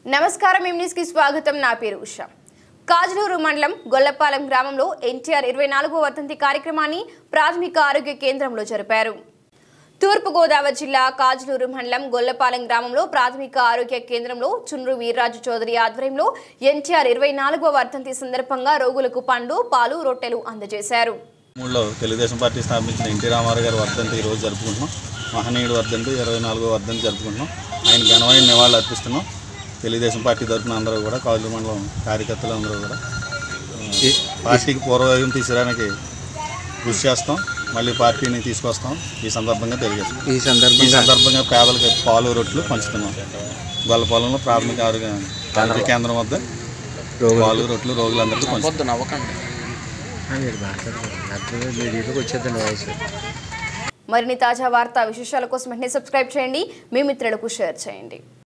నమస్కారం M news కి స్వాగతం నా పేరు ఉష కాజలూరు మండలం గొల్లపాలెం గ్రామంలో ఎన్టీఆర్ ఇరవై నాలుగో వర్ధంతి కార్యక్రమాన్ని ప్రాథమిక ఆరోగ్య కేంద్రంలో జరిపారు తూర్పుగోదావరి జిల్లా కాజలూరు మండలం గొల్లపాలెం గ్రామంలో ప్రాథమిక ఆరోగ్య కేంద్రంలో చుండ్రు వీర్రాజు చౌదరి ఆధ్వర్యంలో ఎన్టీఆర్ ఇరవై నాలుగవ వర్ధంతి సందర్భంగా రోగులకు పండ్లు పాలు రొట్టెలు అందజేశారు మూడులో తెలుగుదేశం పార్టీ స్థాపించిన ఎన్టీ రామారావు గారి వర్ధంతి ఈరోజు జరుపుకుంటున్నాం మహనీయుడు వర్ధంతి ఇరవై నాలుగో వర్ధంతి జరుపుకుంటున్నాం ఆయన ఘనమైన నివాళులు అర్పిస్తున్నాం తెలుగుదేశం పార్టీ తరఫున అందరూ కూడా కాజు మండలం కార్యకర్తలు అందరూ కూడా ఆ, పార్టీకి పూర్వవైపు తీసుకురావడానికి కృషి చేస్తాం మళ్ళీ పార్టీని తీసుకొస్తాం ఈ సందర్భంగా తెలియజేస్తాం ఈ ఈ సందర్భంగా సందర్భంగా పేదలకు పాలు రొట్టెలు పంచుతున్నాం గొల్లపాలెంలో ప్రాథమిక ఆరోగ్య ఆరోగ్య కేంద్రం వద్ద రోగులు పాలు రొట్టెలు రోగులందరికీ పంచుతున్నాం ఆ, మీరు మాట్లాడతారు అర్థం మీరు ఇంటికి వచ్చేద్దండి వయసు మరిన్ని తాజా వార్తా విశేషాల కోసం వెంటనే సబ్స్క్రైబ్ చేయండి మీ మిత్రులకు షేర్ చేయండి